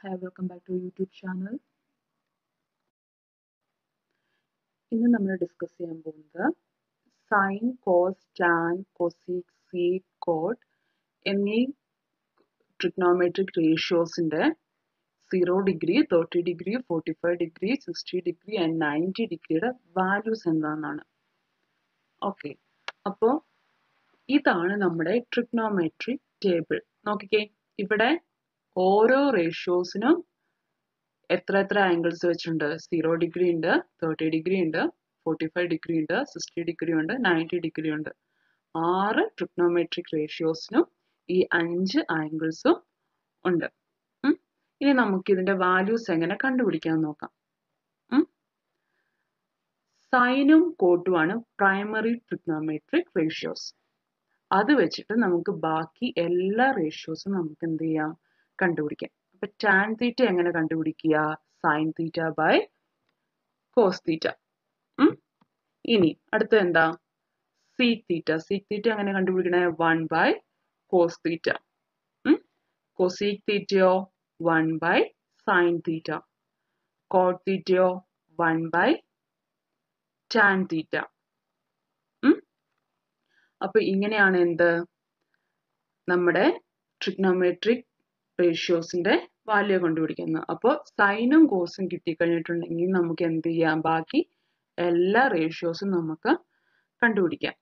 Hi, welcome back to YouTube channel. ഇന്ന് നമ്മൾ discuss ചെയ്യാൻ പോകുന്നത് sine cos tan cosec sec cot എന്നീ ട്രിഗ്നോമെട്രിക് റേഷ്യോസിൻ്റെ zero degree thirty degree forty five degree sixty degree and ninety ഡിഗ്രിയുടെ values എന്താണെന്നാണ് okay അപ്പോൾ ഇതാണ് നമ്മുടെ ട്രിഗ്നോമെട്രിക് ടേബിൾ നോക്കിക്കേ ഇവിടെ ഓരോ റേഷ്യോസിനും എത്ര എത്ര ആംഗിൾസ് വെച്ചിട്ടുണ്ട് സീറോ ഡിഗ്രി ഉണ്ട് തേർട്ടി ഡിഗ്രി ഉണ്ട് ഫോർട്ടി ഫൈവ് ഡിഗ്രി ഉണ്ട് സിക്സ്റ്റി ഡിഗ്രി ഉണ്ട് നയൻറ്റി ഡിഗ്രി ഉണ്ട് ആറ് ട്രിഗ്നോമെട്രിക് റേഷ്യോസിനും ഈ അഞ്ച് ആംഗിൾസും ഉണ്ട് ഇനി നമുക്ക് ഇതിന്റെ വാല്യൂസ് എങ്ങനെ കണ്ടുപിടിക്കാൻ നോക്കാം സൈനും കോട്ടുമാണ് പ്രൈമറി ട്രിഗ്നോമെട്രിക് റേഷ്യോസ് അത് വെച്ചിട്ട് നമുക്ക് ബാക്കി എല്ലാ റേഷ്യോസും നമുക്ക് എന്ത് ചെയ്യാം കണ്ടുപിടിക്കാം അപ്പൊ ടാൻ തീറ്റ എങ്ങനെ കണ്ടുപിടിക്കുക sine theta by cos theta ഇനി അടുത്ത എന്താ സീക് തീറ്റ സീക് തീറ്റ എങ്ങനെ കണ്ടുപിടിക്കണേ one by cos theta cosec തീറ്റയോ one by sine theta cot തീറ്റയോ വൺ ബൈ ടാൻ തീറ്റ അപ്പൊ ഇങ്ങനെയാണ് എന്ത് നമ്മുടെ ട്രിഗ്നോമെട്രിക് റേഷ്യോസിന്റെ വാല്യൂ കണ്ടുപിടിക്കുന്നത് അപ്പോൾ സൈനും കോസും കിട്ടിക്കഴിഞ്ഞിട്ടുണ്ടെങ്കിൽ നമുക്ക് എന്ത് ചെയ്യാം ബാക്കി എല്ലാ റേഷ്യോസും നമുക്ക് കണ്ടുപിടിക്കാം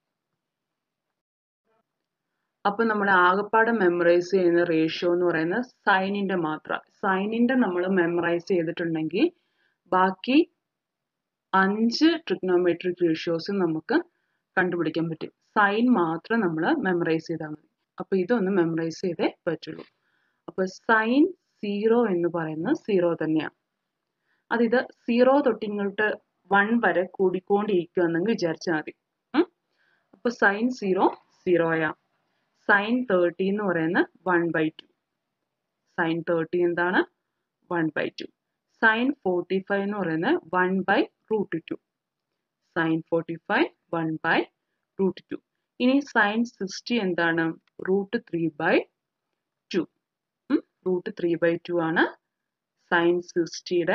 അപ്പൊ നമ്മൾ ആകപ്പാടെ മെമ്മറൈസ് ചെയ്യുന്ന റേഷ്യോ എന്ന് പറയുന്നത് സൈനിന്റെ മാത്രം സൈനിന്റെ നമ്മൾ മെമ്മറൈസ് ചെയ്തിട്ടുണ്ടെങ്കിൽ ബാക്കി അഞ്ച് ട്രിഗ്നോമെട്രിക് റേഷ്യോസും നമുക്ക് കണ്ടുപിടിക്കാൻ പറ്റും സൈൻ മാത്രം നമ്മൾ മെമ്മറൈസ് ചെയ്താൽ മതി അപ്പൊ ഇതൊന്ന് മെമ്മറൈസ് ചെയ്തേ പറ്റുള്ളൂ അപ്പൊ സൈൻ സീറോ എന്ന് പറയുന്നത് സീറോ തന്നെയാണ് അതിത് സീറോ തൊട്ടിങ്ങോട്ട് വൺ വരെ കൂടിക്കൊണ്ടിരിക്കുകയെന്നെങ്കിൽ വിചാരിച്ചാൽ മതി അപ്പൊ സൈൻ സീറോ സീറോയാ സൈൻ തേർട്ടി എന്ന് പറയുന്നത് one by two sine thirty എന്താണ് one by two sine forty five എന്ന് പറയുന്നത് one by root two sine forty five one by root two ഇനി സൈൻ സിക്സ്റ്റി എന്താണ് root three by two root three by two ആണ് sine സിക്സ്റ്റിയുടെ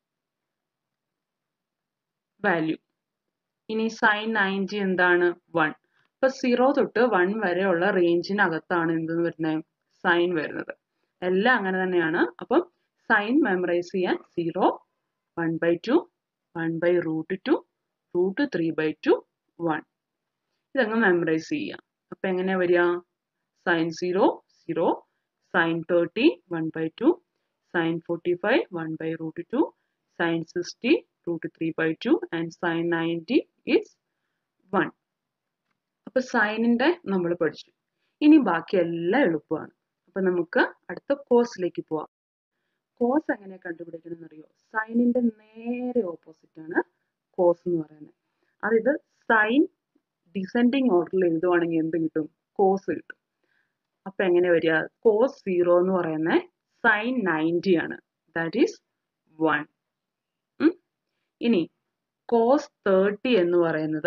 value ഇനി sine ninety എന്താണ് one ഇപ്പൊ zero തൊട്ട് വൺ വരെയുള്ള റേഞ്ചിനകത്താണ് എന്തെന്ന് വരുന്നത് സൈൻ വരുന്നത് എല്ലാം അങ്ങനെ തന്നെയാണ് അപ്പം സൈൻ മെമ്മറൈസ് ചെയ്യാൻ zero one by two one by root two root three by two one ഇതങ്ങ് മെമ്മറൈസ് ചെയ്യാം അപ്പൊ എങ്ങനെയാ വരിക sine zero zero sine thirty one by two sine forty five one by root two sine sixty root three by two and sine ninety is one അപ്പൊ സൈനിന്റെ നമ്മൾ പഠിച്ചു ഇനി ബാക്കി എല്ലാം എളുപ്പമാണ് അപ്പൊ നമുക്ക് അടുത്ത കോസിലേക്ക് പോവാം കോസ് എങ്ങനെ കണ്ടുപിടിക്കണം എന്നറിയോ സൈനിന്റെ നേരെ ഓപ്പോസിറ്റ് ആണ് കോസ് എന്ന് പറയുന്നത് അതായത് സൈൻ ഡിസെൻഡിങ് ഓർഡറിൽ എഴുതുവാണെങ്കിൽ എന്ത് കിട്ടും കോസ് കിട്ടും അപ്പൊ എങ്ങനെ വരിക കോസ് സീറോ എന്ന് പറയുന്നത് സൈൻ നയൻറ്റി ആണ് ദാറ്റ് ഈസ് വൺ ഇനി കോസ് തേർട്ടി എന്ന് പറയുന്നത്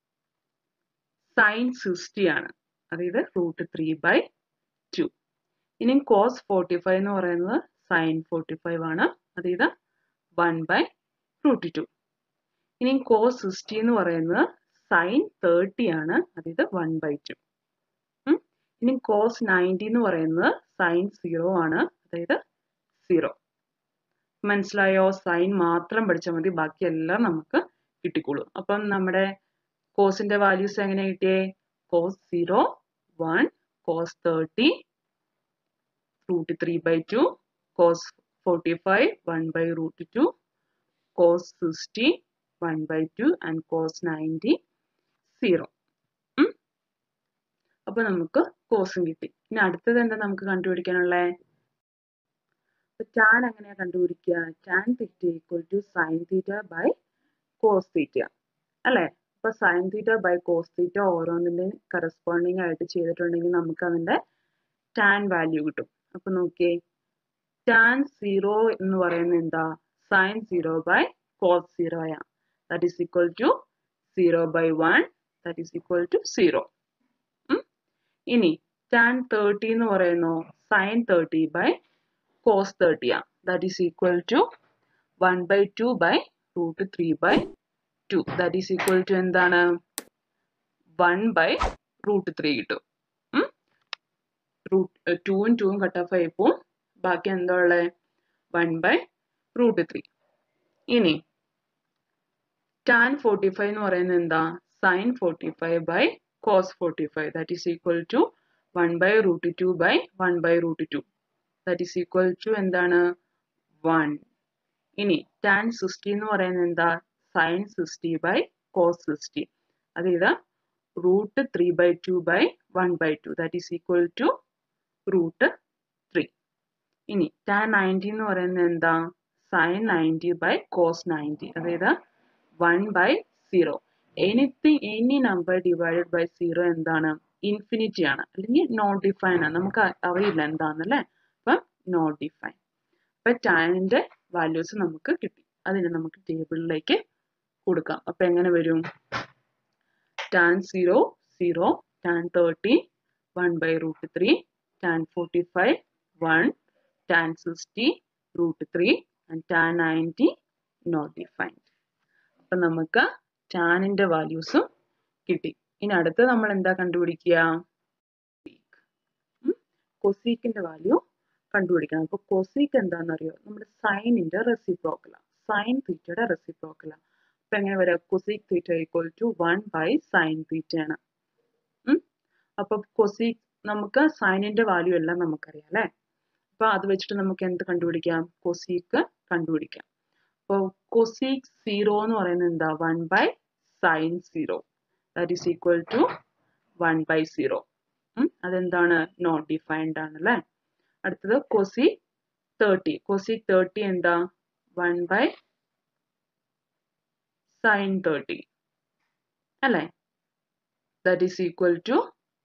സൈൻ സിക്സ്റ്റി ആണ് അതായത് റൂട്ട് ത്രീ ബൈ ടു ഇനി കോസ് ഫോർട്ടി ഫൈവ് എന്ന് പറയുന്നത് സൈൻ ഫോർട്ടി ഫൈവ് ആണ് അതായത് വൺ ബൈ റൂട്ട് ടു ഇനി കോസ് സിക്സ്റ്റി എന്ന് പറയുന്നത് സൈൻ തേർട്ടി ആണ് അതായത് വൺ ബൈ ടു ഇനി കോസ് നയൻറ്റി എന്ന് പറയുന്നത് സൈൻ സീറോ ആണ് അതായത് സീറോ മനസ്സിലായോ സൈൻ മാത്രം പഠിച്ചാൽ മതി ബാക്കിയെല്ലാം നമുക്ക് കിട്ടിക്കോളും അപ്പം നമ്മുടെ കോസിന്റെ വാല്യൂസ് എങ്ങനെ കിട്ടിയേ cos zero one cos thirty root three by two cos forty five one by root two cos sixty one by two and cos ninety zero അപ്പൊ നമുക്ക് കോസും കിട്ടി ഇനി അടുത്തത് എന്താ നമുക്ക് കണ്ടുപിടിക്കാനുള്ളത് ടാൻ എങ്ങനെയാ കണ്ടുപിടിക്കുക tan theta equal to sine theta by cos theta അല്ലേ അപ്പൊ sine theta by cos theta ഓരോന്നിന്റെ കറസ്പോണ്ടിങ് ആയിട്ട് ചെയ്തിട്ടുണ്ടെങ്കിൽ നമുക്ക് അതിന്റെ ടാൻ വാല്യൂ കിട്ടും അപ്പൊ നോക്കിയേ ടാൻ സീറോ എന്ന് പറയുന്നത് എന്താ സൈൻ സീറോ ബൈ കോസ് സീറോയാ that is equal to zero by one that is equal to zero ഇനി ടാൻ തേർട്ടി എന്ന് പറയുന്നു സൈൻ തേർട്ടി ബൈ കോസ് തേർട്ടിയാ that is equal to one by two by root three by two that is equal to എന്താണ് one by root three കിട്ടും root ടൂവും ടൂവും cut off ആയി പോവും ബാക്കി എന്താ ഉള്ളത് വൺ ബൈ റൂട്ട് ത്രീ ഇനി ടാൻ ഫോർട്ടി ഫൈവ് എന്ന് പറയുന്നത് എന്താ sine forty five by cos forty five that is equal to one by root two by one by root two that is equal to എന്താണ് one ഇനി tan sixty എന്ന് പറയുന്നത് എന്താ sine sixty by cos sixty അത് ഇതാ root three by two by one by two that is equal to root three ഇനി tan ninety എന്ന് പറയുന്നത് എന്താ sine ninety by cos ninety അതായത് one by zero anything any number divided by zero എന്താണ് infinity ആണ് അല്ലെങ്കിൽ not define ആണ് നമുക്ക് അറിയില്ല എന്താണെന്നല്ലേ അപ്പം നോട്ട് ഡിഫൈൻ അപ്പൊ ടാനിന്റെ വാല്യൂസ് നമുക്ക് കിട്ടി അതിനെ നമുക്ക് ടേബിളിലേക്ക് കൊടുക്കാം അപ്പൊ എങ്ങനെ വരും tan zero zero tan thirty one by root three tan forty five one tan sixty root three and tan ninety not defined അപ്പൊ നമുക്ക് ടാനിന്റെ വാല്യൂസും കിട്ടി ഇനി അടുത്ത് നമ്മൾ എന്താ കണ്ടുപിടിക്കുക കൊസീക്കിന്റെ വാല്യൂ കണ്ടുപിടിക്കണം അപ്പൊ കൊസീക്ക് എന്താണെന്നറിയോ നമ്മുടെ സൈനിന്റെ റെസിപ്രോക്കല സൈൻ തീറ്റയുടെ റെസിപ്രോക്കല അപ്പൊ എങ്ങനെ വരാം cosec theta equal to one by sine തീറ്റയാണ് അപ്പൊ കൊസീക് നമുക്ക് സൈനിന്റെ വാല്യൂ എല്ലാം നമുക്കറിയാം അല്ലെ അപ്പൊ അത് വെച്ചിട്ട് നമുക്ക് എന്ത് കണ്ടുപിടിക്കാം കൊസീക്ക് കണ്ടുപിടിക്കാം അപ്പോൾ കൊസീക് സീറോ എന്ന് പറയുന്നത് എന്താ one by sine zero that is equal to one by zero അതെന്താണ് നോട്ട് ഡിഫൈൻഡ് ആണ് അല്ലേ അടുത്തത് കൊസി തേർട്ടി കൊസി തേർട്ടി എന്താ വൺ ബൈ സൈൻ തേർട്ടി അല്ലേ that is equal to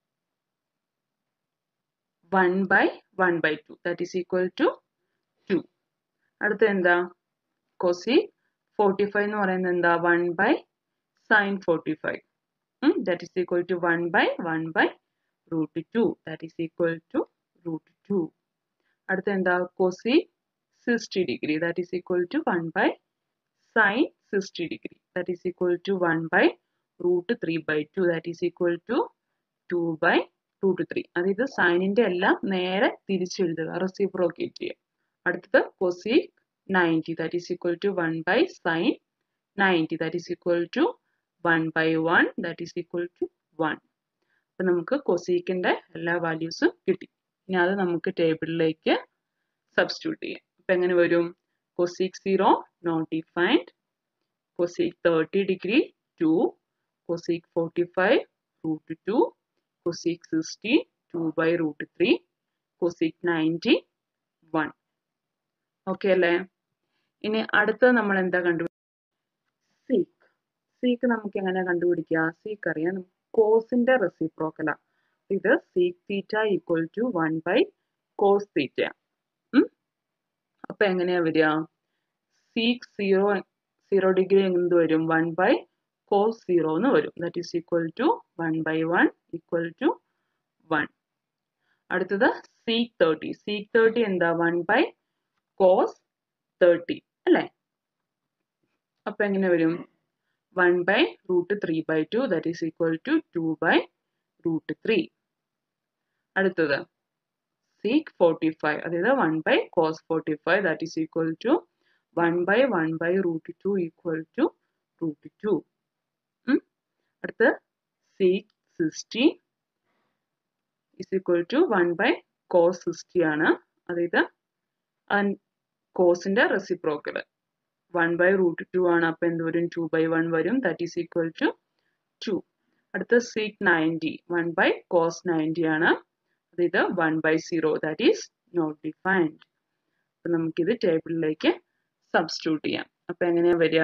one by one by two that is equal to two അടുത്ത എന്താ cosec forty five എന്ന് പറയുന്നത് എന്താ one by sine forty five that is equal to one by one by root two that is equal to root two അടുത്ത എന്താ cosec sixty degree that is equal to one by sine sixty degree that is equal to one by root three by two that is equal to two by root three അതായത് സൈനിന്റെ എല്ലാം നേരെ തിരിച്ചെഴുതുക reciprocate ചെയ്യുക അടുത്തത് cosec ninety that is equal to one by sine ninety that is equal to one by one that is equal to one അപ്പൊ നമുക്ക് കൊസീക്കിന്റെ എല്ലാ വാല്യൂസും കിട്ടി ഇനി അത് നമുക്ക് ടേബിളിലേക്ക് സബ്സ്റ്റിറ്റ്യൂട്ട് ചെയ്യാം അപ്പൊ എങ്ങനെ വരും cosec zero not defined cosec thirty degree two cosec forty five root two cosec sixty two by root three cosec ninety one okay അല്ലേ ഇനി അടുത്തത് നമ്മൾ എന്താ കണ്ടുപിടിക്കുക സീക്ക് സീക്ക് നമുക്ക് എങ്ങനെ കണ്ടുപിടിക്കുക സീക്ക് അറിയാം കോസിന്റെ റെസിപ്രോക്കല ഇത് sec theta equal to one by cos theta അപ്പൊ എങ്ങനെയാ വരിക സീക്ക് സീറോ സീറോ ഡിഗ്രി എന്ത് വരും വൺ ബൈ കോസ് സീറോ എന്ന് വരും that is equal to one by one equal to one അടുത്തത് സീക്ക് തേർട്ടി സീക്ക് തേർട്ടി എന്താ വൺ ബൈ കോസ് തേർട്ടി അല്ലേ അപ്പൊ എങ്ങനെ വരും one by root three by two that is equal to two by root three അടുത്തത് sec forty five അതായത് one by cos forty five that is equal to one by one by root two equal to root two അടുത്ത് sec sixty is equal to one by cos sixty ആണ് അതായത് കോസിന്റെ reciprocal one by root two ആണ് അപ്പൊ എന്ത് വരും two by one വരും that is equal to two അടുത്ത sec ninety one by cos ninety ആണ് അതായത് one by zero that is not defined അപ്പൊ നമുക്കിത് ടേബിളിലേക്ക് സബ്സ്റ്റിറ്റ്യൂട്ട് ചെയ്യാം അപ്പൊ എങ്ങനെയാ വരിക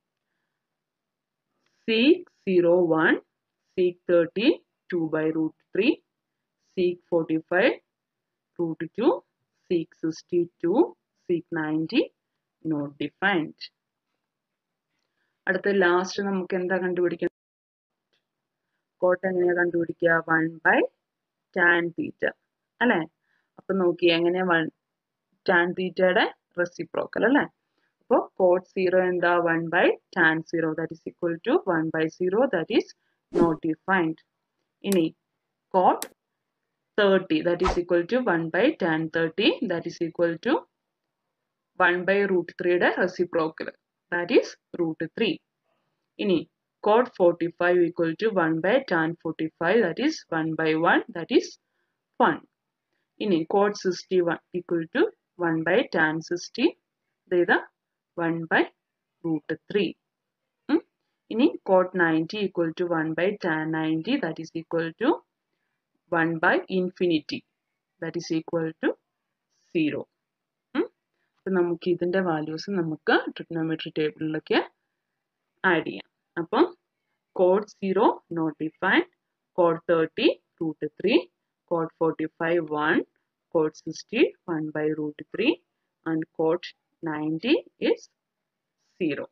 sec zero one sec thirty two by root three sec forty five root two sec sixty two sec ninety not defined അടുത്ത ലാസ്റ്റ് നമുക്ക് എന്താ കണ്ടുപിടിക്കണം കോട്ട് എങ്ങനെയാ കണ്ടുപിടിക്കുക വൺ ബൈ ടാൻ തീറ്റ അല്ലെ അപ്പൊ നോക്കി എങ്ങനെയാ വൺ ടാൻ തീറ്റയുടെ റെസിപ്രോക്കൽ അല്ലേ അപ്പോൾ കോഡ് സീറോ എന്താ one by tan zero that is equal to one by zero that is not defined ഇനി cot thirty that is equal to one by tan thirty that is equal to one by root ത്രീയുടെ reciprocal that is root three ഇനി cot 45 equal to 1 by tan 45 that is 1 by 1 that is 1. ഇനി cot 61 equal to 1 by tan 60 ഇത് 1 by root 3. ഉം. ഇനി cot 90 equal to 1 by tan 90 that is equal to 1 by infinity that is equal to 0. അപ്പം നമുക്ക് ഇതിൻ്റെ values നമുക്ക് trigonometry ടേബിളിലൊക്കെ add ചെയ്യാം അപ്പം cot zero not defined cot thirty root three cot forty five one cot sixty one by root three and cot ninety is zero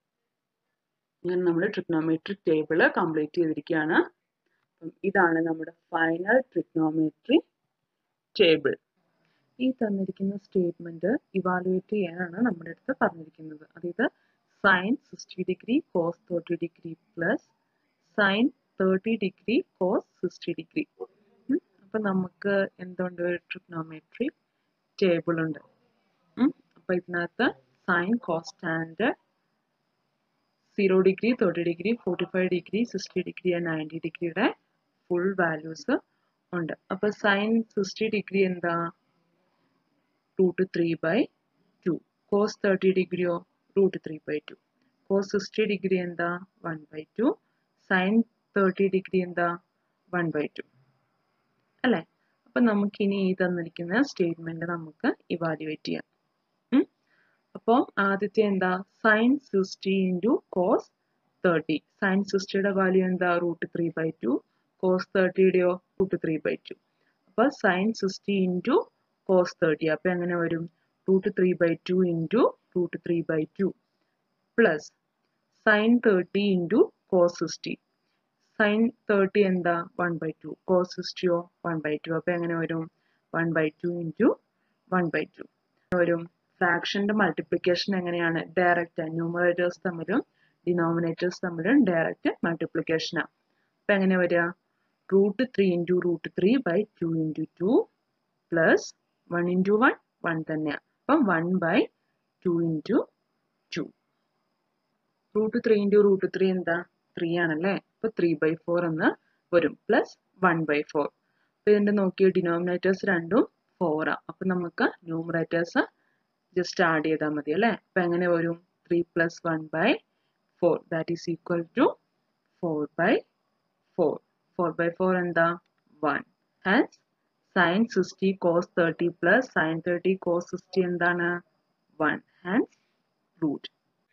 ഇങ്ങനെ നമ്മൾ trigonometric table complete ചെയ്തിരിക്കുകയാണ് അപ്പം ഇതാണ് നമ്മുടെ ഫൈനൽ ട്രിഗ്നോമെട്രി ടേബിൾ ഈ തന്നിരിക്കുന്ന സ്റ്റേറ്റ്മെന്റ് ഇവാലുവേറ്റ് ചെയ്യാനാണ് നമ്മുടെ അടുത്ത് പറഞ്ഞിരിക്കുന്നത് അതായത് sine sixty degree cos thirty degree plus sine thirty degree cos sixty degree അപ്പം നമുക്ക് എന്തുണ്ട് ട്രിഗ്നോമെട്രി ടേബിൾ ഉണ്ട് അപ്പം ഇതിനകത്ത് sine cos stand zero degree thirty degree forty five degree sixty degree and ninety ഡിഗ്രിയുടെ ഫുൾ വാല്യൂസ് ഉണ്ട് അപ്പം sine sixty degree എന്താ root three by two cos thirty ഡിഗ്രിയോ root three by two cos sixty degree എന്താ one by two sine thirty degree എന്താ one by two അല്ലേ അപ്പം നമുക്കിനി ഈ തന്നിരിക്കുന്ന സ്റ്റേറ്റ്മെന്റ് നമുക്ക് ഇവാലുവേറ്റ് ചെയ്യാം അപ്പോൾ ആദ്യത്തെ എന്താ sine sixty into cos thirty sine സിക്സ്റ്റിയുടെ വാല്യൂ എന്താ root three by two cos തേർട്ടിയുടെയോ റൂട്ട് ത്രീ ബൈ ടു അപ്പോൾ sine sixty into cos thirty അപ്പോൾ എങ്ങനെ വരും root three by two into root three by two plus sine thirty into cos sixty sine thirty എന്താ one by two cos സിക്സ്റ്റിയോ one by two അപ്പോൾ എങ്ങനെ വരും one by two into one by two വരും ഫ്രാക്ഷൻ്റെ multiplication എങ്ങനെയാണ് direct numerators തമ്മിലും denominators തമ്മിലും direct മൾട്ടിപ്ലിക്കേഷനാണ് അപ്പം എങ്ങനെ വരിക root three into root three by two into two plus one into one one തന്നെയാണ് അപ്പം one by two into two root three into root three എന്താ ത്രീ ആണല്ലേ അപ്പോൾ ത്രീ ബൈ ഫോർ എന്ന് വരും പ്ലസ് വൺ ബൈ ഫോർ അപ്പോൾ ഇതിൻ്റെ നോക്കിയ denominators രണ്ടും ഫോറാണ് അപ്പം നമുക്ക് ന്യൂമറേറ്റേഴ്സ് ജസ്റ്റ് ആഡ് ചെയ്താൽ മതി അല്ലേ അപ്പം എങ്ങനെ വരും three plus one by four that is equal to four by four four by four എന്താ one and sine sixty cos thirty plus sine thirty cos sixty എന്താണ് one and root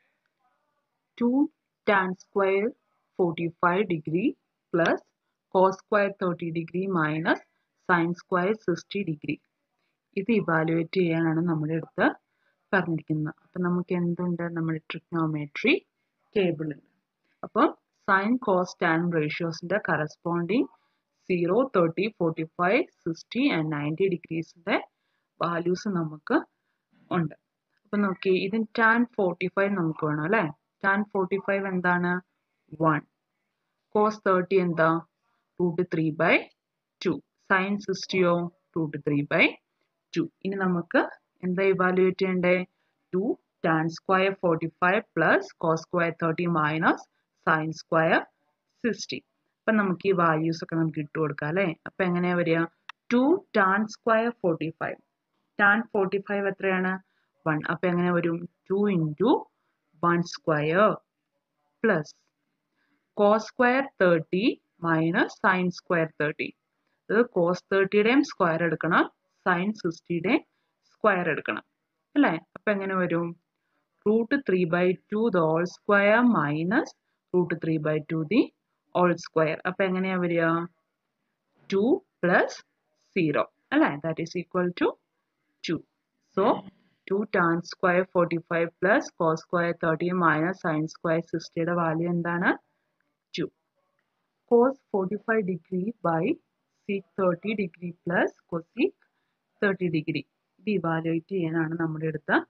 two tan square forty five degree plus cos square thirty degree minus sine square sixty degree ഇത് evaluate ചെയ്യാനാണ് നമ്മുടെ അടുത്ത് പറഞ്ഞിരിക്കുന്നത് അപ്പം നമുക്ക് എന്തുണ്ട് നമ്മുടെ ട്രിഗ്നോമെട്രി ടേബിൾ ഉണ്ട് അപ്പം സൈൻ കോസ് ടാൻ റേഷ്യോസിൻ്റെ corresponding zero thirty forty five sixty and ninety ഡിഗ്രീസിൻ്റെ വാല്യൂസ് നമുക്ക് ഉണ്ട് അപ്പം നോക്കി ഇതിന് ടാൻ ഫോർട്ടി ഫൈവ് നമുക്ക് വേണം അല്ലേ ടാൻ ഫോർട്ടി ഫൈവ് എന്താണ് വൺ കോസ് തേർട്ടി എന്താ root three by two sine സിക്സ്റ്റിയോ റൂട്ട് ത്രീ ബൈ ടു ഇനി നമുക്ക് എന്താ ഇവാലുവേറ്റ് ചെയ്യണ്ടേ two tan square forty five plus cos square thirty minus sine square sixty അപ്പം നമുക്ക് ഈ വാല്യൂസ് ഒക്കെ നമുക്ക് ഇട്ട് കൊടുക്കാം അല്ലേ അപ്പം എങ്ങനെയാ വരിക two tan square forty five tan forty five എത്രയാണ് വൺ അപ്പം എങ്ങനെ വരും two into one square plus cos square thirty minus sine square thirty ഇത് കോസ് തേർട്ടിയുടെയും സ്ക്വയർ എടുക്കണം സൈൻ സിക്സ്റ്റിയുടെയും സ്ക്വയർ എടുക്കണം അല്ലേ അപ്പം എങ്ങനെ വരും root three by two the whole square minus root three by two the whole square അപ്പം എങ്ങനെയാ വരിക ടു പ്ലസ് സീറോ അല്ലേ that is equal to two so to tan square forty five plus cos square thirty minus sine square സിക്സ്റ്റിയുടെ value എന്താണ് two cos forty five degree by sec thirty degree plus cosec thirty degree ഇത് evaluate ചെയ്യാനാണ് നമ്മുടെ അടുത്ത്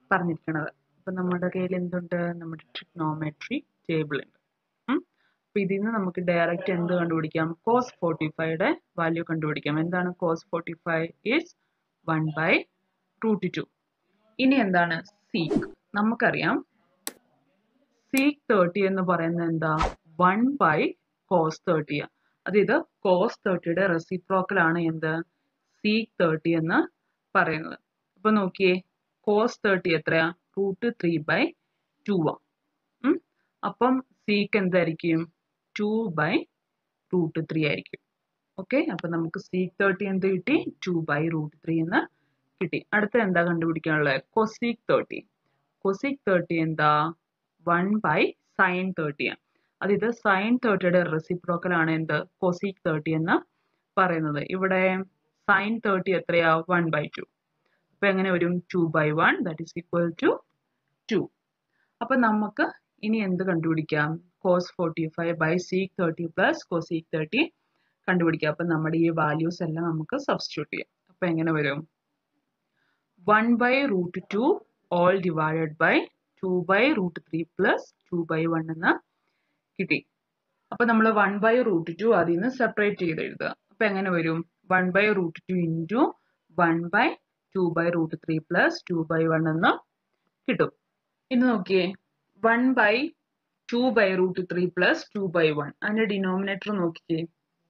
പറഞ്ഞിരിക്കുന്നത് അപ്പൊ നമ്മുടെ കയ്യിൽ എന്തുണ്ട് നമ്മുടെ ട്രിഗ്നോമെട്രി ടേബിൾ ഉണ്ട് അപ്പൊ ഇതിൽ നിന്ന് നമുക്ക് ഡയറക്റ്റ് എന്ത് കണ്ടുപിടിക്കാം കോസ് ഫോർട്ടി ഫൈയുടെ വാല്യൂ കണ്ടുപിടിക്കാം എന്താണ് cos forty five is one by root two ഇനി എന്താണ് സീക്ക് നമുക്കറിയാം സീക്ക് തേർട്ടി എന്ന് പറയുന്നത് എന്താ വൺ ബൈ കോസ് തേർട്ടി അത് ഇത് കോസ് തേർട്ടിയുടെ റെസിപ്രോക്കൽ ആണ് എന്ത് സീക്ക് തേർട്ടി എന്ന് പറയുന്നത് അപ്പൊ നോക്കിയേ കോസ് തേർട്ടി എത്രയാ റൂട്ട് ത്രീ ബൈ ടു ആ അപ്പം സീക്ക് എന്തായിരിക്കും ടു ബൈ റൂട്ട് ത്രീ ആയിരിക്കും ഓക്കെ അപ്പൊ നമുക്ക് സീക്ക് തേർട്ടി എന്ത് കിട്ടി ടു ബൈ റൂട്ട് ത്രീ എന്ന് കിട്ടി അടുത്ത എന്താ കണ്ടുപിടിക്കാനുള്ളത് കൊസീക് തേർട്ടി കൊസീക് തേർട്ടി എന്താ വൺ ബൈ സൈൻ തേർട്ടി ആണ് അത് ഇത് സൈൻ തേർട്ടിയുടെ റെസിപ്രോക്കൽ ആണ് എന്ത് കൊസീക് തേർട്ടി എന്ന് പറയുന്നത് ഇവിടെ സൈൻ തേർട്ടി എത്രയാ വൺ ബൈ ടു അപ്പൊ എങ്ങനെ വരും two by one that is equal to two അപ്പൊ നമുക്ക് ഇനി എന്ത് കണ്ടുപിടിക്കാം cos forty five by sec thirty plus cosec thirty കണ്ടുപിടിക്കാം അപ്പൊ നമ്മുടെ ഈ വാല്യൂസ് എല്ലാം നമുക്ക് സബ്സ്റ്റിറ്റ്യൂട്ട് ചെയ്യാം അപ്പൊ എങ്ങനെ വരും one by root two all divided by two by root three plus two by one എന്ന് കിട്ടി അപ്പൊ നമ്മൾ വൺ ബൈ റൂട്ട് ടു അതിൽ നിന്ന് സെപ്പറേറ്റ് ചെയ്ത് എഴുതുക അപ്പൊ എങ്ങനെ വരും one by root two into one by two by root three plus two by one എന്ന് കിട്ടും ഇന്ന് നോക്കിയേ one by two by root three plus two by one അതിന്റെ ഡിനോമിനേറ്റർ നോക്കിക്കേ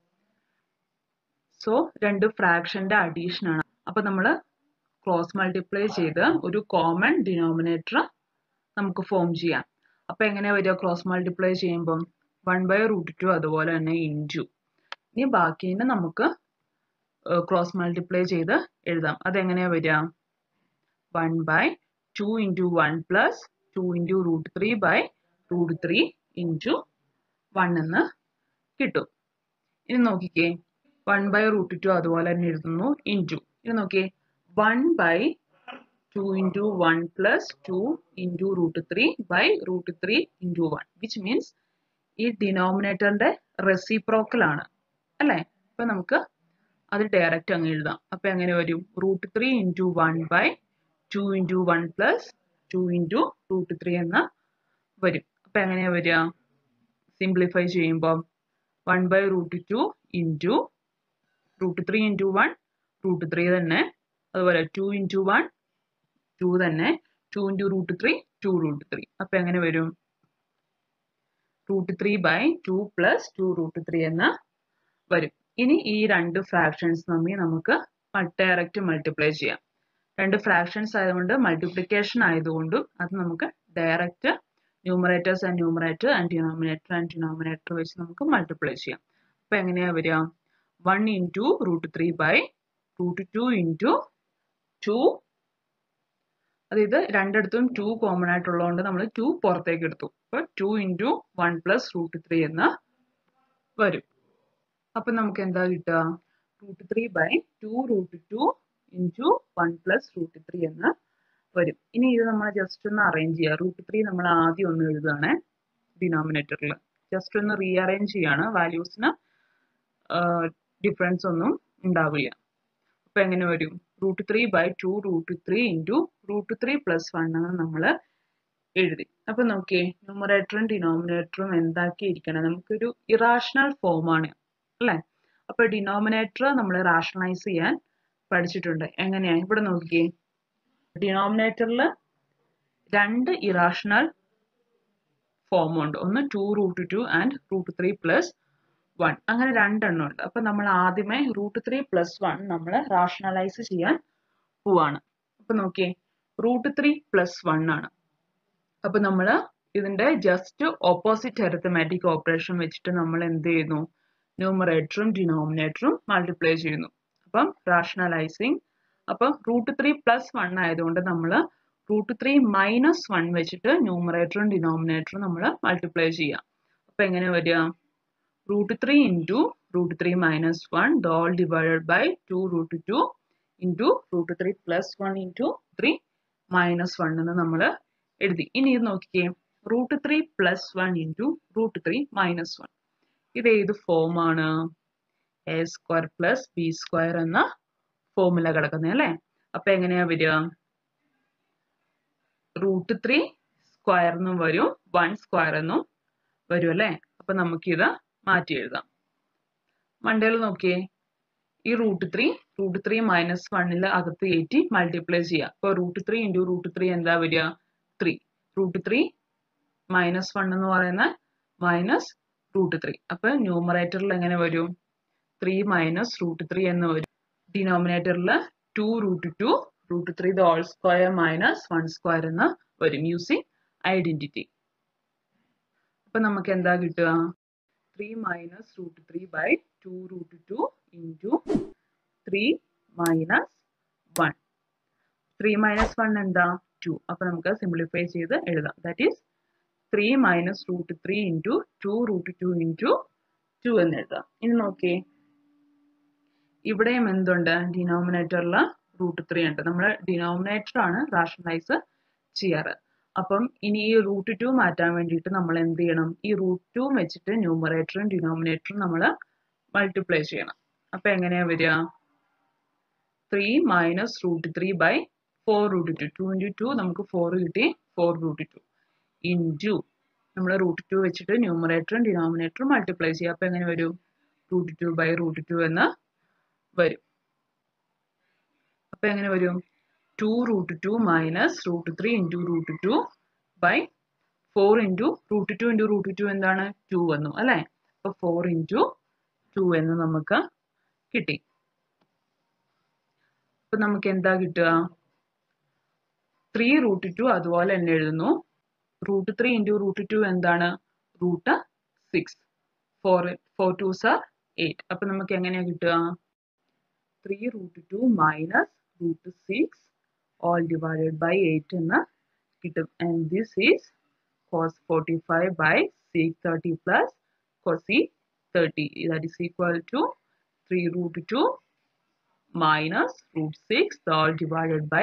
സോ രണ്ട് ഫ്രാക്ഷന്റെ അഡീഷൻ ആണ് അപ്പൊ നമ്മൾ ക്രോസ് മൾട്ടിപ്ലൈ ചെയ്ത് ഒരു കോമൺ ഡിനോമിനേറ്റർ നമുക്ക് ഫോം ചെയ്യാം അപ്പൊ എങ്ങനെയാ വരിക ക്രോസ് മൾട്ടിപ്ലൈ ചെയ്യുമ്പം വൺ ബൈ റൂട്ട് ടു അതുപോലെ തന്നെ ഇൻറ്റു ഇനി ബാക്കിനെ നമുക്ക് ക്രോസ് മൾട്ടിപ്ലൈ ചെയ്ത് എഴുതാം അതെങ്ങനെയാ വരിക one by two into one plus two into root three by root three into one എന്ന് കിട്ടും ഇനി നോക്കിക്കേ വൺ ബൈ റൂട്ട് ടു അതുപോലെ തന്നെ എഴുതുന്നു ഇൻറ്റു ഇനി നോക്കിയേ one by two into one plus two into root three by root three into one which means ഈ ഡിനോമിനേറ്ററിന്റെ റെസിപ്രോക്കൽ ആണ് അല്ലേ അപ്പൊ നമുക്ക് അത് ഡയറക്റ്റ് അങ്ങ് എഴുതാം അപ്പൊ എങ്ങനെ വരും root three into one by two into one plus two into root three എന്ന് വരും അപ്പൊ എങ്ങനെയാ വരിക സിംപ്ലിഫൈ ചെയ്യുമ്പോൾ one by root two into root three into one root three തന്നെ അതുപോലെ ടു ഇൻറ്റു വൺ ടു തന്നെ two into root three two root three അപ്പൊ എങ്ങനെ വരും root three by two plus two root three എന്ന് വരും ഇനി ഈ രണ്ട് ഫ്രാക്ഷൻസ് തമ്മിൽ നമുക്ക് ഡയറക്റ്റ് മൾട്ടിപ്ലൈ ചെയ്യാം രണ്ട് ഫ്രാക്ഷൻസ് ആയതുകൊണ്ട് മൾട്ടിപ്ലിക്കേഷൻ ആയതുകൊണ്ടും അത് നമുക്ക് direct numerators and numerator and denominator and denominator വെച്ച് നമുക്ക് മൾട്ടിപ്ലൈ ചെയ്യാം അപ്പൊ എങ്ങനെയാ വരിക one into root three by root two into two അതായത് രണ്ടിടത്തും ടു കോമൺ ആയിട്ടുള്ളതുകൊണ്ട് നമ്മൾ ടു പുറത്തേക്ക് എടുത്തു അപ്പൊ two into one plus root three എന്ന് വരും അപ്പൊ നമുക്ക് എന്താ കിട്ടുക root three by two root two into one plus root three എന്ന് വരും ഇനി ഇത് നമ്മൾ ജസ്റ്റ് ഒന്ന് അറേഞ്ച് ചെയ്യുക റൂട്ട് ത്രീ നമ്മൾ ആദ്യം ഒന്ന് എഴുതുകയാണ് ഡിനോമിനേറ്ററിൽ ജസ്റ്റ് ഒന്ന് റീഅറേഞ്ച് ചെയ്യാണ് വാല്യൂസിന് ഡിഫറൻസ് ഒന്നും ഉണ്ടാവില്ല അപ്പൊ എങ്ങനെ വരും root three by two root three into root three plus one ആണ് നമ്മൾ എഴുതി അപ്പൊ നോക്കിയേ ന്യൂമറേറ്ററും ഡിനോമിനേറ്ററും എന്താക്കിയിരിക്കണം നമുക്കൊരു ഇറാഷണൽ ഫോമാണ് അല്ലേ അപ്പൊ ഡിനോമിനേറ്റർ നമ്മൾ റാഷണലൈസ് ചെയ്യാൻ പഠിച്ചിട്ടുണ്ട് എങ്ങനെയാ ഇവിടെ നോക്കിയേ ഡിനോമിനേറ്ററിൽ രണ്ട് ഇറാഷണൽ ഫോം ഉണ്ട് ഒന്ന് two root two and root three plus one അങ്ങനെ രണ്ടെണ്ണം ഉണ്ട് അപ്പൊ നമ്മൾ ആദ്യമേ റൂട്ട് ത്രീ പ്ലസ് വൺ നമ്മൾ റാഷണലൈസ് ചെയ്യാൻ പോവാണ് അപ്പൊ നോക്കിയേ റൂട്ട് ത്രീ പ്ലസ് വൺ ആണ് അപ്പൊ നമ്മൾ ഇതിന്റെ ജസ്റ്റ് ഓപ്പോസിറ്റ് അരിത്തമാറ്റിക് ഓപ്പറേഷൻ വെച്ചിട്ട് നമ്മൾ എന്ത് ചെയ്യുന്നു ന്യൂമറേറ്ററും ഡിനോമിനേറ്ററും മൾട്ടിപ്ലൈ ചെയ്യുന്നു അപ്പം റാഷണലൈസിങ് അപ്പം റൂട്ട് ത്രീ പ്ലസ് വൺ ആയതുകൊണ്ട് നമ്മൾ റൂട്ട് ത്രീ മൈനസ് വൺ വെച്ചിട്ട് ന്യൂമറേറ്ററും ഡിനോമിനേറ്ററും നമ്മൾ മൾട്ടിപ്ലൈ ചെയ്യാം അപ്പൊ എങ്ങനെ വരിക root 3 into root 3 minus 1 the all divided by 2 root 2 into root 3 plus 1 into 3 minus 1 എന്ന് നമ്മൾ എഴുതി ഇനി ഇത് നോക്കിക്കേ root three plus one into root three minus one ഇത് ഏത് ഫോമാണ് a square plus b square എന്ന ഫോമുല കിടക്കുന്നത് അല്ലേ അപ്പൊ എങ്ങനെയാ വരിക റൂട്ട് ത്രീ സ്ക്വയർ എന്നും വരും വൺ സ്ക്വയർ എന്നും വരും അല്ലേ അപ്പൊ നമുക്കിത് മാറ്റി എഴുതാം മണ്ടയിൽ നോക്കിയേ ഈ root three root three minus വണ്ണിൽ അകത്ത് കയറ്റി മൾട്ടിപ്ലൈ ചെയ്യുക അപ്പോൾ root three into root three എന്താ വരിക three root three minus one എന്ന് പറയുന്ന മൈനസ് റൂട്ട് ത്രീ അപ്പൊ ന്യൂമറേറ്ററിൽ എങ്ങനെ വരും ത്രീ മൈനസ് റൂട്ട് ത്രീ എന്ന് വരും ഡിനോമിനേറ്ററിൽ two root two root three the whole square minus one square എന്ന് വരും യൂസിങ് ഐഡന്റിറ്റി അപ്പൊ നമുക്ക് എന്താ കിട്ടുക three minus root three by two root two into three minus one three minus one എന്താ ടു അപ്പൊ നമുക്ക് സിംപ്ലിഫൈ ചെയ്ത് എഴുതാം that is three minus root three into two root two into two എന്ന് എഴുതാം ഇനി നോക്കിയേ ഇവിടെയും എന്തുണ്ട് ഡിനോമിനേറ്ററിൽ റൂട്ട് ത്രീ ഉണ്ട് നമ്മൾ ഡിനോമിനേറ്റർ ആണ് റാഷണലൈസ് ചെയ്യാറ് അപ്പം ഇനി ഈ റൂട്ട് ടു മാറ്റാൻ വേണ്ടിയിട്ട് നമ്മൾ എന്ത് ചെയ്യണം ഈ റൂട്ട് ടു വെച്ചിട്ട് ന്യൂമറേറ്ററും ഡിനോമിനേറ്ററും നമ്മൾ മൾട്ടിപ്ലൈ ചെയ്യണം അപ്പൊ എങ്ങനെയാ വരിക three minus root three by four root two two into two നമുക്ക് ഫോർ കിട്ടി ഫോർ റൂട്ട് ടു ഇൻറ്റു നമ്മൾ റൂട്ട് ടു വെച്ചിട്ട് ന്യൂമറേറ്ററും ഡിനോമിനേറ്ററും മൾട്ടിപ്ലൈ ചെയ്യുക അപ്പൊ എങ്ങനെ വരും root two by root two എന്ന് വരും അപ്പൊ എങ്ങനെ വരും two root two minus root three into root two by four into root two into root two എന്താണ് ടു വന്നു അല്ലേ അപ്പൊ ഫോർ ഇൻറ്റു ടു എന്ന് നമുക്ക് കിട്ടി അപ്പൊ നമുക്ക് എന്താ കിട്ടുക ത്രീ റൂട്ട് ടു അതുപോലെ തന്നെ എഴുതുന്നു root three into root two എന്താണ് root six four four two sir eight അപ്പൊ നമുക്ക് എങ്ങനെയാ കിട്ടുക three root two minus root six all divided by eight എന്ന് കിട്ടും and this is cos forty five by sec thirty plus cosec thirty that is equal to three root two minus root 6 all divided by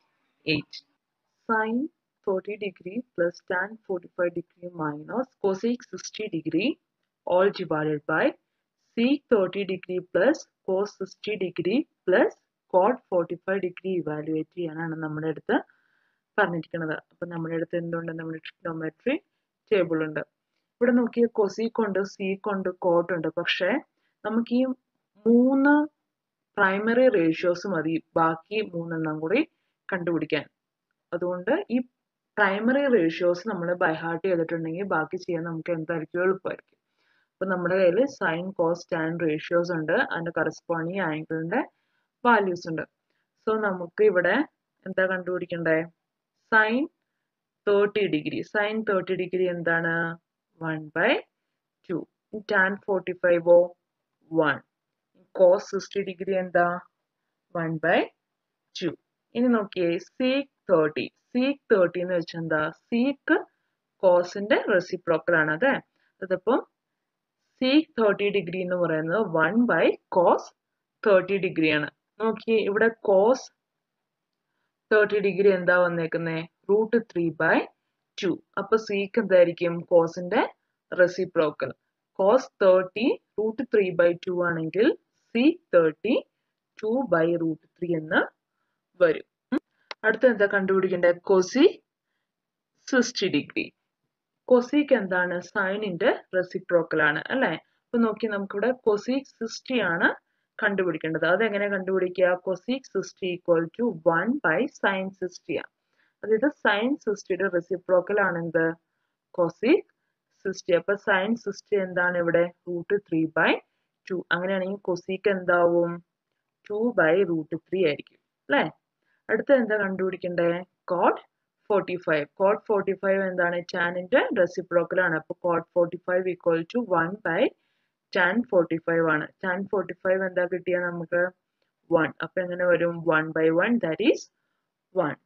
8. Sine 30 degree plus tan 45 degree minus cosec 60 degree all divided by sec 30 degree plus cos 60 degree plus cot 45 degree evaluate ചെയ്യാനാണ് നമ്മുടെ അടുത്ത് പറഞ്ഞിരിക്കുന്നത് അപ്പം നമ്മുടെ അടുത്ത് എന്തുണ്ട് നമ്മുടെ trigonometry table ഉണ്ട് ഇവിടെ നോക്കിയ കൊസീക്ക് ഉണ്ട് സീക്ക് ഉണ്ട് കോട്ട് ഉണ്ട് പക്ഷേ നമുക്ക് ഈ മൂന്ന് പ്രൈമറി റേഷ്യോസ് മതി ബാക്കി മൂന്നെണ്ണം കൂടി കണ്ടുപിടിക്കാൻ അതുകൊണ്ട് ഈ പ്രൈമറി റേഷ്യോസ് നമ്മൾ ബൈഹാർട്ട് ചെയ്തിട്ടുണ്ടെങ്കിൽ ബാക്കി ചെയ്യാൻ നമുക്ക് എന്തായിരിക്കും എളുപ്പമായിരിക്കും അപ്പൊ നമ്മുടെ കയ്യിൽ സൈൻ കോസ് ടാൻ റേഷ്യോസ് ഉണ്ട് അതിന്റെ കറസ്പോണ്ടിങ് ആംഗിളിന്റെ വാല്യൂസ് ഉണ്ട് സോ നമുക്ക് ഇവിടെ എന്താ കണ്ടുപിടിക്കണ്ടേ sine thirty degree sine thirty degree എന്താണ് one by two tan forty ഫൈവോ വൺ കോസ് സിക്സ്റ്റി ഡിഗ്രി എന്താ വൺ ബൈ ടു ഇനി നോക്കിയേ സീക്ക് തേർട്ടി സീക്ക് തേർട്ടി എന്ന് വെച്ചാൽ എന്താ സീക്ക് കോസിന്റെ റെസിപ്രോക്കൽ ആണ് അതെ അതിപ്പം സീക്ക് തേർട്ടി ഡിഗ്രി എന്ന് പറയുന്നത് one by cos thirty degree ആണ് നോക്കിയേ ഇവിടെ കോസ് തേർട്ടി ഡിഗ്രി എന്താ വന്നേക്കുന്നേ റൂട്ട് ത്രീ ബൈ ടു അപ്പൊ സീക്ക് എന്തായിരിക്കും കോസിന്റെ reciprocal cos thirty root three by two ആണെങ്കിൽ sec thirty two by root three എന്ന് വരും അടുത്ത എന്താ കണ്ടുപിടിക്കേണ്ടത് കൊസി സിക്സ്റ്റി ഡിഗ്രി കൊസിക്ക് എന്താണ് സൈനിന്റെ റെസിപ്രോക്കൽ ആണ് അല്ലെ അപ്പൊ നോക്കി നമുക്കിവിടെ കൊസിക് സിക്സ്റ്റി ആണ് കണ്ടുപിടിക്കേണ്ടത് അതെങ്ങനെ കണ്ടുപിടിക്കുക cosec sixty equal to one by sine sixty ആണ് അതായത് സൈൻ സിക്സ്റ്റിയുടെ റെസിപ്രോക്കൽ ആണ് എന്ത് കൊസിക് സിക്സ്റ്റി അപ്പൊ സൈൻ സിക്സ്റ്റി എന്താണ് ഇവിടെ റൂട്ട് ത്രീ ബൈ ടു അങ്ങനെയാണെങ്കിൽ കൊസീക്ക് എന്താവും ടു ബൈ റൂട്ട് ത്രീ ആയിരിക്കും അല്ലേ അടുത്ത എന്താ കണ്ടുപിടിക്കണ്ടേ cot forty five cot forty five എന്താണ് ടാനിന്റെ റെസിപ്രോക്കൽ ആണ് അപ്പൊ cot forty five equal to one by tan forty five ആണ് ടാൻ ഫോർട്ടി ഫൈവ് എന്താ കിട്ടിയ നമുക്ക് വൺ അപ്പൊ എങ്ങനെ വരും one by one that is one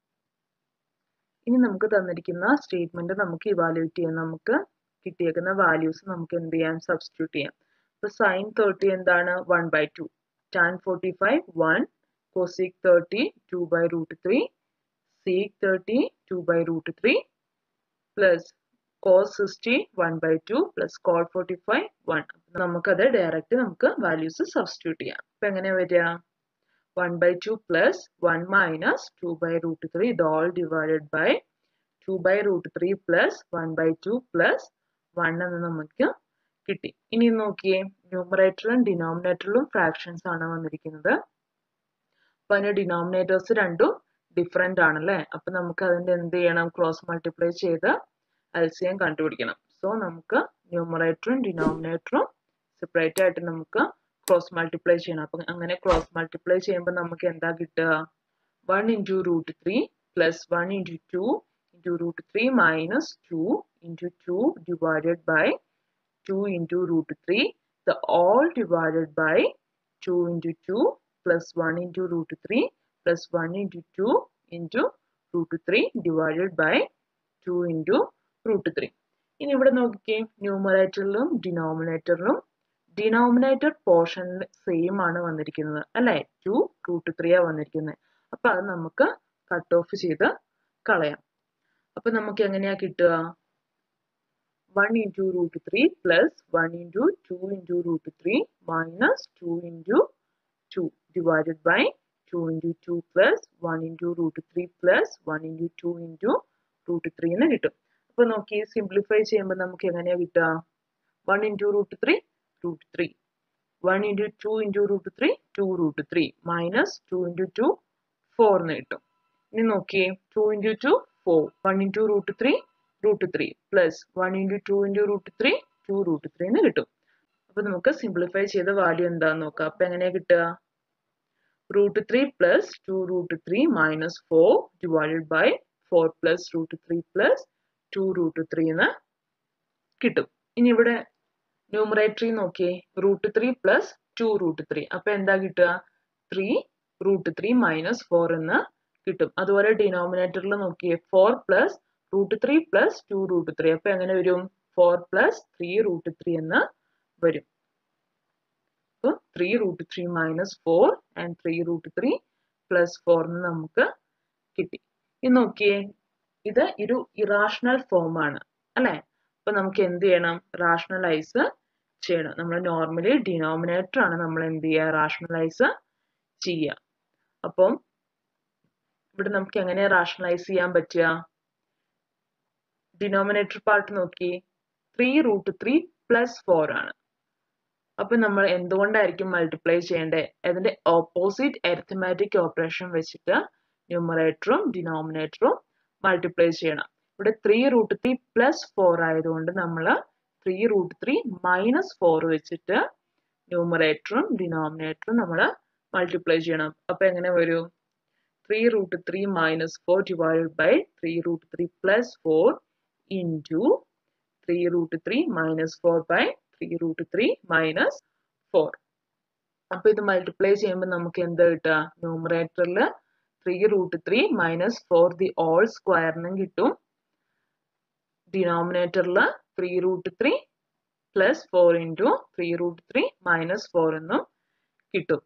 ഇനി നമുക്ക് തന്നിരിക്കുന്ന സ്റ്റേറ്റ്മെന്റ് നമുക്ക് ഇവാലുവേറ്റ് ചെയ്യാം നമുക്ക് കിട്ടിയേക്കുന്ന വാല്യൂസ് നമുക്ക് എന്ത് ചെയ്യാം സബ്സ്റ്റിറ്റ്യൂട്ട് ചെയ്യാം അപ്പൊ സൈൻ തേർട്ടി എന്താണ് one by two tan forty five one cosec thirty two by root three sec thirty two by root three plus cos sixty one by two plus cot forty five one നമുക്കത് direct നമുക്ക് values substitute ചെയ്യാം അപ്പൊ എങ്ങനെ വരിക one by two plus one minus two by root three ഇത് all divided by two by root three plus one by two plus one എന്ന് നമുക്ക് കിട്ടി ഇനി നോക്കിയേ ന്യൂമറേറ്ററിലും ഡിനോമിനേറ്ററിലും ഫ്രാക്ഷൻസ് ആണ് വന്നിരിക്കുന്നത് അപ്പൊ അതിന്റെ ഡിനോമിനേറ്റേഴ്സ് രണ്ടും ഡിഫറെന്റ് ആണല്ലേ അപ്പൊ നമുക്ക് അതിന്റെ എന്ത് ചെയ്യണം ക്രോസ് മൾട്ടിപ്ലൈ ചെയ്ത് എൽസിയം കണ്ടുപിടിക്കണം സോ നമുക്ക് ന്യൂമറേറ്ററും ഡിനോമിനേറ്ററും സെപ്പറേറ്റ് ആയിട്ട് നമുക്ക് ക്രോസ് മൾട്ടിപ്ലൈ ചെയ്യണം അപ്പൊ അങ്ങനെ ക്രോസ് മൾട്ടിപ്ലൈ ചെയ്യുമ്പോൾ നമുക്ക് എന്താ കിട്ടുക one into root three plus one into two into root three minus two into two divided by two into root three the all divided by two into two plus one into root three plus one into two into root three divided by two into root three ഇനി ഇവിടെ നോക്കിക്കേ ന്യൂമറേറ്ററിലും ഡിനോമിനേറ്ററിലും denominator പോർഷനിൽ same ആണ് വന്നിരിക്കുന്നത് അല്ലെ to root three ആ വന്നിരിക്കുന്നത് അപ്പൊ അത് നമുക്ക് കട്ട് ഓഫ് ചെയ്ത് കളയാം അപ്പൊ നമുക്ക് എങ്ങനെയാ കിട്ടുക one into root three plus one into two into root three minus two into two divided by two into two plus one into root three plus one into two into root three എന്ന് കിട്ടും അപ്പൊ നോക്കി simplify ചെയ്യുമ്പോൾ നമുക്ക് എങ്ങനെയാ കിട്ടുക one into root three root three one into two into root three two root three minus two into two four എന്ന് കിട്ടും ഇനി നോക്കിയേ to into two four one into root three root three plus one into two into root three two root three എന്ന് കിട്ടും അപ്പൊ നമുക്ക് simplify ചെയ്ത value എന്താന്ന് നോക്കാം അപ്പൊ എങ്ങനെയാ കിട്ടുക root three plus two root three minus four divided by four plus root three plus two root three എന്ന് കിട്ടും ഇനി ഇവിടെ ന്യൂമറേറ്ററി നോക്കിയേ root three plus two root three അപ്പൊ എന്താ കിട്ടുക three root three minus four എന്ന് കിട്ടും അതുപോലെ ഡിനോമിനേറ്ററിൽ നോക്കിയേ four plus root three plus two root three അപ്പൊ എങ്ങനെ വരും four plus three root three എന്ന് വരും അപ്പൊ three root three minus four and three root three plus four എന്ന് നമുക്ക് കിട്ടി ഇത് നോക്കിയേ ഇത് ഒരു ഇറാഷണൽ ഫോം ആണ് അല്ലെ അപ്പൊ നമുക്ക് എന്ത് ചെയ്യണം റാഷണലൈസ് ചെയ്യണം നമ്മൾ നോർമലി ഡിനോമിനേറ്റർ ആണ് നമ്മൾ എന്ത് ചെയ്യുക റാഷണലൈസ് ചെയ്യുക അപ്പം ഇവിടെ നമുക്ക് എങ്ങനെ റാഷണലൈസ് ചെയ്യാൻ പറ്റുക ഡിനോമിനേറ്റർ പാർട്ട് നോക്കി three root three plus four ആണ് അപ്പൊ നമ്മൾ എന്തുകൊണ്ടായിരിക്കും മൾട്ടിപ്ലൈ ചെയ്യേണ്ടത് അതിന്റെ ഓപ്പോസിറ്റ് അരിത്തമാറ്റിക് ഓപ്പറേഷൻ വെച്ചിട്ട് ന്യൂമറേറ്ററും ഡിനോമിനേറ്ററും മൾട്ടിപ്ലൈ ചെയ്യണം ഇവിടെ three root three plus four ആയതുകൊണ്ട് നമ്മൾ three root three minus four വെച്ചിട്ട് ന്യൂമറേറ്ററും ഡിനോമിനേറ്ററും നമ്മൾ മൾട്ടിപ്ലൈ ചെയ്യണം അപ്പൊ എങ്ങനെ വരും three root three minus four divided by three root three plus four into three root three minus four by three root three minus four അപ്പൊ ഇത് മൾട്ടിപ്ലൈ ചെയ്യുമ്പോൾ നമുക്ക് എന്താ കിട്ടുക ന്യൂമറേറ്ററിൽ three root three minus four the whole സ്ക്വയറിനും കിട്ടും ഡിനോമിനേറ്ററിൽ three root three plus four into three root three minus four എന്നും കിട്ടും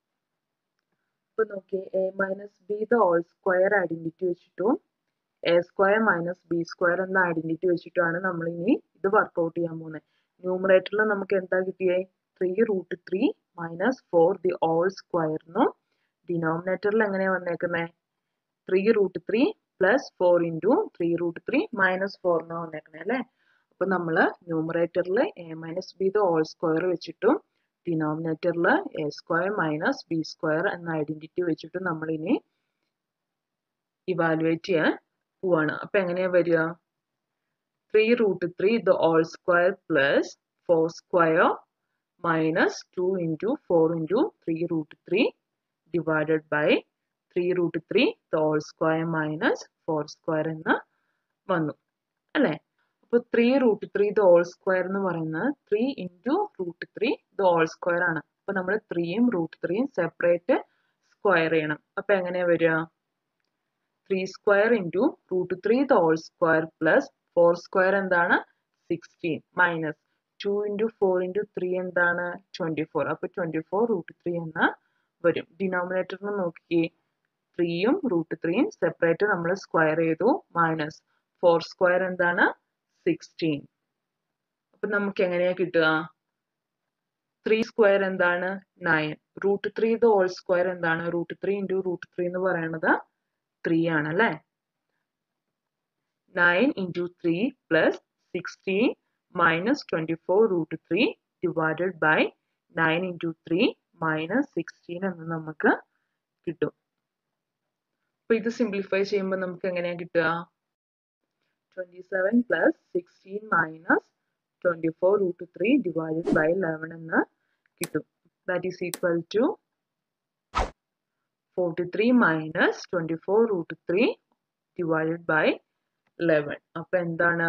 ഇപ്പൊ നോക്കി A minus B the whole square identity വെച്ചിട്ടും A square minus B square എന്ന ഐഡന്റിറ്റി വെച്ചിട്ടാണ് നമ്മൾ ഇനി ഇത് വർക്ക്ഔട്ട് ചെയ്യാൻ പോകുന്നത് ന്യൂമറേറ്ററിൽ നമുക്ക് എന്താ കിട്ടിയേ three root three minus four the whole സ്ക്വയറിനും ഡിനോമിനേറ്ററിൽ എങ്ങനെയാ വന്നേക്കുന്നത് three root three plus four into three root three minus four എന്നാ വന്നേക്കണേ അല്ലേ അപ്പൊ നമ്മൾ ന്യൂമറേറ്ററിൽ A minus B the whole square വെച്ചിട്ടും ഡിനോമിനേറ്ററിൽ A square minus B square എന്ന ഐഡന്റിറ്റി വെച്ചിട്ട് നമ്മൾ ഇനി ഇവാലുവേറ്റ് ചെയ്യാൻ പോവാണ് അപ്പൊ എങ്ങനെയാ വരിക three root three the whole square plus four square minus two into four into three root three divided by three root three the whole square minus four square എന്ന് വന്നു അല്ലേ അപ്പൊ three root three the whole square എന്ന് പറയുന്നത് three into root three the whole square ആണ് അപ്പൊ നമ്മൾ ത്രീയും റൂട്ട് ത്രീയും സെപ്പറേറ്റ് സ്ക്വയർ ചെയ്യണം അപ്പൊ എങ്ങനെയാ വരിക three square into root three the whole square plus four square എന്താണ് sixteen minus two into four into three എന്താണ് ട്വന്റി ഫോർ അപ്പൊ ട്വന്റി ഫോർ റൂട്ട് ത്രീ എന്ന് വരും ഡിനോമിനേറ്ററിന് നോക്കി ത്രീയും റൂട്ട് ത്രീയും സെപ്പറേറ്റ് നമ്മൾ സ്ക്വയർ ചെയ്തു മൈനസ് ഫോർ സ്ക്വയർ എന്താണ് സിക്സ്റ്റീൻ അപ്പൊ നമുക്ക് എങ്ങനെയാ കിട്ടുക ത്രീ സ്ക്വയർ എന്താണ് nine root three the whole square എന്താണ് root three into root three എന്ന് പറയുന്നത് ത്രീ ആണ് അല്ലേ nine into three plus sixteen minus twenty four root three divided by nine into three minus sixteen എന്ന് നമുക്ക് കിട്ടും അപ്പൊ ഇത് സിംപ്ലിഫൈ ചെയ്യുമ്പോൾ നമുക്ക് എങ്ങനെയാ കിട്ടുക twenty seven plus sixteen minus twenty four root three divided by eleven എന്ന് കിട്ടും that is equal to forty three minus twenty four root three divided by eleven അപ്പൊ എന്താണ്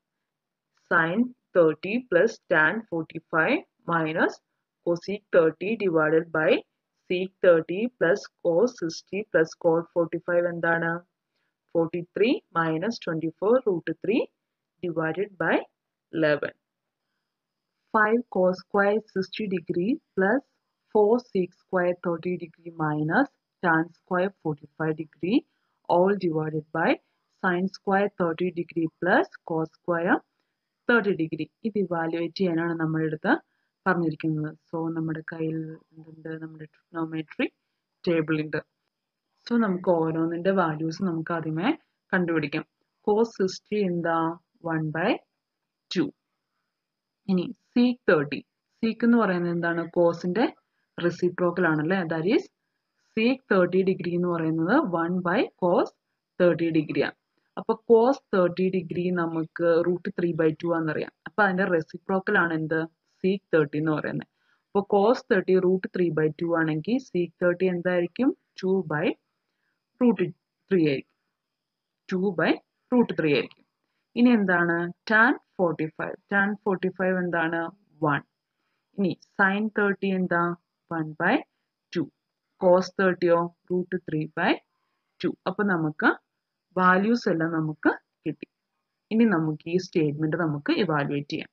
sin thirty plus tan forty five minus cosec thirty divided by sec thirty plus cos sixty plus cot forty five എന്താണ് forty three minus twenty four root three divided by eleven five cos square sixty degree plus four sec square thirty degree minus tan square forty five degree whole divided by sin square thirty degree plus cos square thirty degree ഇത് evaluate ചെയ്യാനാണ് നമ്മുടെ അടുത്ത് പറഞ്ഞിരിക്കുന്നത് so നമ്മുടെ കയ്യിൽ എന്തുണ്ട് നമ്മുടെ trigonometry table ഉണ്ട് സോ നമുക്ക് ഓരോന്നിന്റെ വാല്യൂസ് നമുക്ക് ആദ്യമേ കണ്ടുപിടിക്കാം കോസ് സിക്സ്റ്റി എന്താ വൺ ബൈ ടു ഇനി സീക്ക് തേർട്ടി സീക്ക് എന്ന് പറയുന്നത് എന്താണ് കോസിന്റെ റെസിപ്രോക്കൽ ആണല്ലേ that is sec thirty degree എന്ന് പറയുന്നത് വൺ ബൈ കോസ് തേർട്ടി ഡിഗ്രിയാണ് അപ്പൊ കോസ് തേർട്ടി ഡിഗ്രി നമുക്ക് റൂട്ട് ത്രീ ബൈ ടു ആണെന്നറിയാം അപ്പൊ അതിന്റെ റെസിപ്രോക്കൽ ആണ് എന്ത് സീക്ക് തേർട്ടി എന്ന് പറയുന്നത് അപ്പൊ cos thirty root three by two ആണെങ്കിൽ സീക്ക് തേർട്ടി എന്തായിരിക്കും ടു ബൈ റൂട്ട് ത്രീ ആയിരിക്കും ടു ബൈ റൂട്ട് ത്രീ ആയിരിക്കും ഇനി എന്താണ് tan forty five tan forty five എന്താണ് വൺ ഇനി സൈൻ തേർട്ടി എന്താ വൺ ബൈ ടു കോസ് തേർട്ടിയോ റൂട്ട് ത്രീ ബൈ ടു അപ്പൊ നമുക്ക് വാല്യൂസ് എല്ലാം നമുക്ക് കിട്ടി ഇനി നമുക്ക് ഈ സ്റ്റേറ്റ്മെന്റ് നമുക്ക് ഇവാലുവേറ്റ് ചെയ്യാം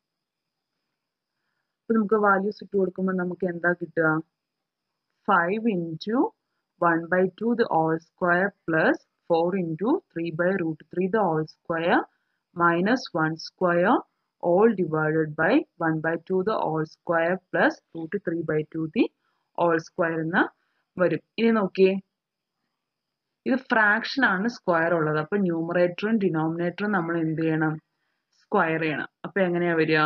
അപ്പൊ നമുക്ക് വാല്യൂസ് ഇട്ട് കൊടുക്കുമ്പോൾ നമുക്ക് എന്താ കിട്ടുക five into one by two the whole square plus four into three by root three the whole square minus one square whole divided by one by two the whole square plus root three by two the whole square എന്ന് വരും ഇനി നോക്കിയേ ഇത് fraction ആണ് square ഉള്ളത് അപ്പൊ ന്യൂമറേറ്ററും ഡിനോമിനേറ്ററും നമ്മൾ എന്ത് ചെയ്യണം സ്ക്വയർ ചെയ്യണം അപ്പൊ എങ്ങനെയാ വരിക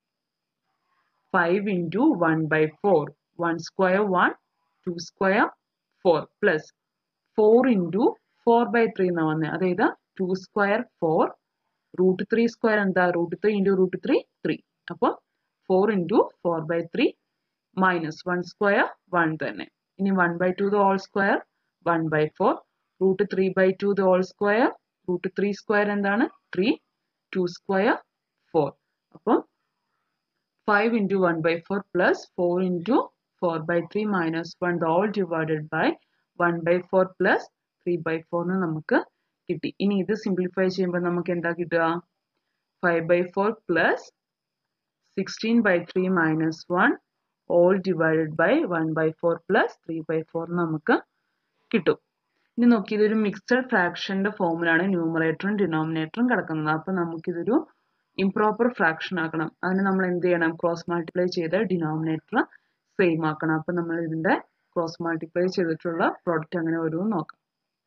five into one by four one square one two square four plus four into four by three എന്നാ വന്നത് അതായത് two square four root three square എന്താ root three into root three three അപ്പോൾ four into four by three minus one square one തന്നെ ഇനി one by two the whole square one by four root three by two the whole square root three square എന്താണ് three to square four അപ്പം five into one by four plus four into four by three minus one whole divided by one by four plus three by ഫോറിന് നമുക്ക് കിട്ടി ഇനി ഇത് simplify ചെയ്യുമ്പോൾ നമുക്ക് എന്താ കിട്ടുക five by four plus sixteen by three minus one whole divided by one by four plus three by four നമുക്ക് കിട്ടും ഇനി നോക്കി ഇതൊരു മിക്സഡ് ഫ്രാക്ഷന്റെ ഫോമിലാണ് ന്യൂമറേറ്ററും ഡിനോമിനേറ്ററും കിടക്കുന്നത് അപ്പൊ നമുക്കിതൊരു ഇംപ്രോപ്പർ ഫ്രാക്ഷൻ ആക്കണം അതിന് നമ്മൾ എന്ത് ചെയ്യണം ക്രോസ് മൾട്ടിപ്ലൈ ചെയ്ത് ഡിനോമിനേറ്റർ സെയിം ആക്കണം അപ്പൊ നമ്മൾ ഇതിന്റെ ക്രോസ് മൾട്ടിപ്ലൈ ചെയ്തിട്ടുള്ള പ്രോഡക്റ്റ് അങ്ങനെ വരുമെന്ന് നോക്കാം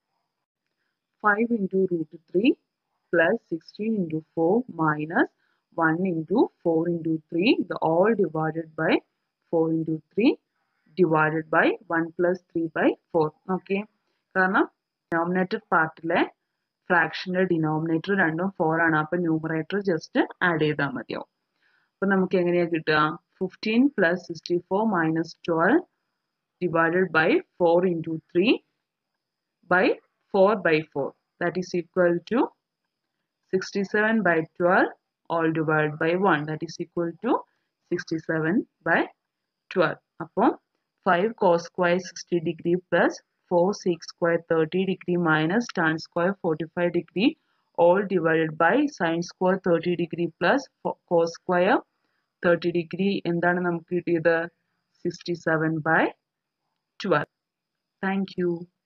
five into root three plus sixteen into four minus one into four into three the all divided by four into three divided by one plus three by four നോക്കിയേ കാരണം denominator പാർട്ടിലെ ഫ്രാക്ഷന്റെ denominator രണ്ടും four ആണ് അപ്പൊ numerator just add ചെയ്താൽ മതിയാവും അപ്പൊ നമുക്ക് എങ്ങനെയാ കിട്ടുക fifteen plus sixty four minus twelve divided by four into three by four by four that is equal to sixty seven by twelve whole divide by one that is equal to sixty seven by twelve അപ്പോൾ five cos square sixty degree plus 4 sec square 30 degree minus tan square 45 degree all divided by sin square 30 degree plus cos square 30 degree എന്താണ് നമുക്ക് കിട്ടിയത് 67 by 12 thank you